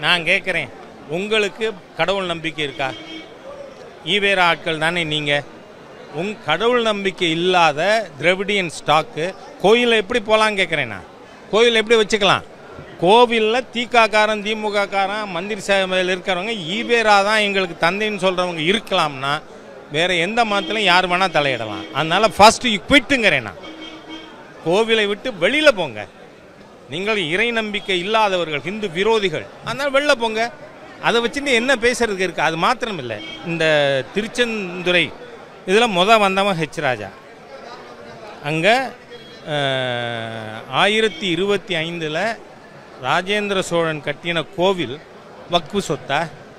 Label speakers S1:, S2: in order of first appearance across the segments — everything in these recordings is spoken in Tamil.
S1: நான் கேட்குறேன் உங்களுக்கு கடவுள் நம்பிக்கை இருக்கா ஈவேர ஆட்கள் தானே நீங்கள் உங் கடவுள் நம்பிக்கை இல்லாத திரவிடியன் ஸ்டாக்கு கோயிலில் எப்படி போகலான்னு கேட்குறேன் நான் கோயில் எப்படி வச்சுக்கலாம் கோவிலில் திகாக்காரன் திமுககாரன் மந்திரி சபையில் இருக்கிறவங்க ஈவேரா தான் எங்களுக்கு தந்தைன்னு சொல்கிறவங்க இருக்கலாம்னா வேறு எந்த மதத்திலையும் யார் வேணால் தலையிடலாம் அதனால் ஃபஸ்ட்டு குவிட்டுங்கிறேன் நான் கோவிலை விட்டு வெளியில் போங்க நீங்கள் இறை நம்பிக்கை இல்லாதவர்கள் ஹிந்து விரோதிகள் அதனால் வெளில போங்க அதை வச்சுட்டு என்ன பேசுறதுக்கு இருக்குது அது மாத்திரம் இல்லை இந்த திருச்செந்துறை இதில் முத வந்தவன் ஹெச் ராஜா அங்கே ஆயிரத்தி இருபத்தி ஐந்தில் ராஜேந்திர சோழன் கட்டின கோவில் வக்ஃபு சொத்தா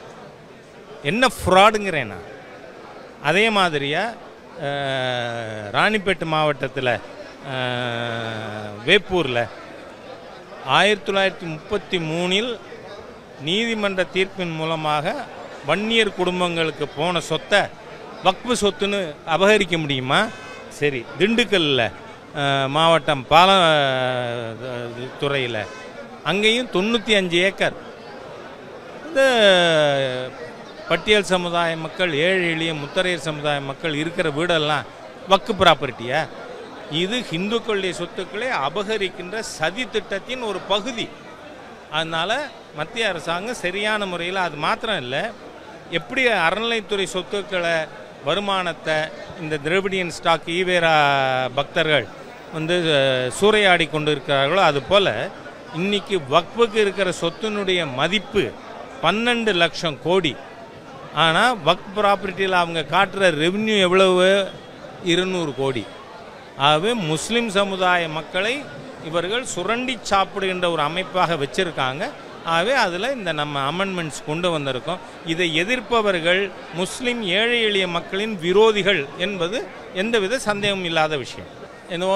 S1: என்ன ஃப்ராடுங்கிறேன் நான் அதே மாதிரியாக ராணிப்பேட்டு மாவட்டத்தில் வேப்பூரில் ஆயிரத்தி தொள்ளாயிரத்தி முப்பத்தி மூணில் நீதிமன்ற தீர்ப்பின் மூலமாக வன்னியர் குடும்பங்களுக்கு போன சொத்தை வக்ஃபு சொத்துன்னு அபகரிக்க முடியுமா சரி திண்டுக்கல்லில் மாவட்டம் பால துறையில் அங்கேயும் தொண்ணூற்றி அஞ்சு ஏக்கர் இந்த பட்டியல் சமுதாய மக்கள் ஏழை எளிய முத்தரையர் சமுதாய மக்கள் இருக்கிற வீடெல்லாம் வக்கு ப்ராப்பர்ட்டியா இது இந்துக்களுடைய சொத்துக்களை அபகரிக்கின்ற சதி திட்டத்தின் ஒரு பகுதி அதனால் மத்திய அரசாங்கம் சரியான முறையில் அது மாத்திரம் இல்லை எப்படி அறநிலைத்துறை சொத்துக்களை வருமானத்தை இந்த திரவிடியன் ஸ்டாக் ஈவேரா பக்தர்கள் வந்து அஹ், சூறையாடி கொண்டு இருக்கிறார்களோ அதுபோல் இன்னைக்கு வக்ஃபுக்கு இருக்கிற சொத்தினுடைய மதிப்பு பன்னெண்டு லட்சம் கோடி ஆனால் வக் ப்ராப்பர்ட்டியில் அவங்க காட்டுற ரெவென்யூ எவ்வளவு இருநூறு கோடி ஆகவே முஸ்லிம் சமுதாய மக்களை இவர்கள் சுரண்டி சாப்பிடுகின்ற ஒரு அமைப்பாக வச்சிருக்காங்க ஆகவே அதில் இந்த நம்ம அமெண்ட்மெண்ட்ஸ் கொண்டு வந்திருக்கோம் இதை எதிர்ப்பவர்கள் முஸ்லிம் ஏழை எளிய மக்களின் விரோதிகள் என்பது எந்தவித சந்தேகமும் இல்லாத விஷயம் என்னவோ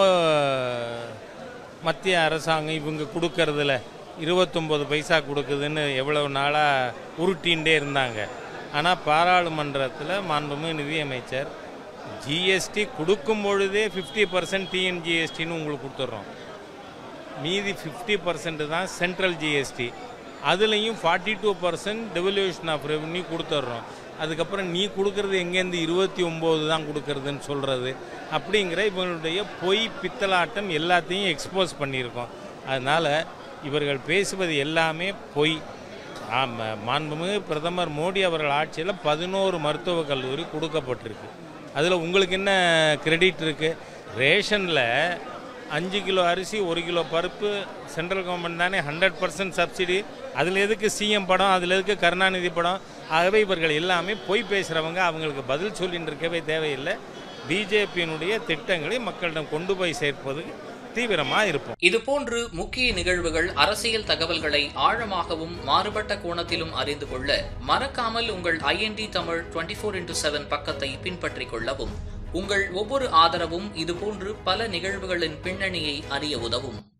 S1: மத்திய அரசாங்கம் இவங்க கொடுக்கறதுல இருபத்தொம்போது பைசா கொடுக்குதுன்னு எவ்வளவு நாளாக உருட்டின்ண்டே இருந்தாங்க ஆனால் பாராளுமன்றத்தில் மாண்புமிகு நிதியமைச்சர் ஜிஎஸ்டி கொடுக்கும் பொழுதே ஃபிஃப்டி பர்சன்ட் டிஎன்ஜிஎஸ்டின்னு உங்களுக்கு கொடுத்துட்றோம் மீதி ஃபிஃப்டி பர்சன்ட் தான் சென்ட்ரல் ஜிஎஸ்டி அதுலேயும் forty two percent devolution of revenue கொடுத்துட்றோம் அதுக்கப்புறம் நீ கொடுக்கறது எங்கேருந்து இருபத்தி ஒம்பது தான் கொடுக்கறதுன்னு சொல்கிறது அப்படிங்கிற இவங்களுடைய பொய் பித்தலாட்டம் எல்லாத்தையும் எக்ஸ்போஸ் பண்ணியிருக்கோம் அதனால் இவர்கள் பேசுவது எல்லாமே பொய் ஆமாம் மாண்புமிகு பிரதமர் மோடி அவர்கள் ஆட்சியில் பதினோரு மருத்துவக் கல்லூரி கொடுக்கப்பட்டிருக்கு அதில் உங்களுக்கு என்ன கிரெடிட் இருக்குது ரேஷனில் அஞ்சு கிலோ அரிசி ஒரு கிலோ பருப்பு சென்ட்ரல் கவர்மெண்ட் தானே ஹண்ட்ரட் பர்சன்ட் சப்சிடி அதில் எதுக்கு சிஎம் படம் அதில் எதுக்கு கருணாநிதி படம் ஆகவே இவர்கள் எல்லாமே பொய் பேசுகிறவங்க அவங்களுக்கு பதில் சொல்லிட்டு இருக்கவே தேவையில்லை பிஜேபியினுடைய திட்டங்களை மக்களிடம் கொண்டு போய் சேர்ப்பது தீவிரமாக இருப்போம்
S2: இதுபோன்று முக்கிய நிகழ்வுகள் அரசியல் தகவல்களை ஆழமாகவும் மாறுபட்ட கோணத்திலும் அறிந்து கொள்ள மறக்காமல் உங்கள் IND Tamil twenty four into seven பக்கத்தை பின்பற்றிக் கொள்ளவும் உங்கள் ஒவ்வொரு ஆதரவும் இதுபோன்று பல நிகழ்வுகளின் பின்னணியை அறிய உதவும்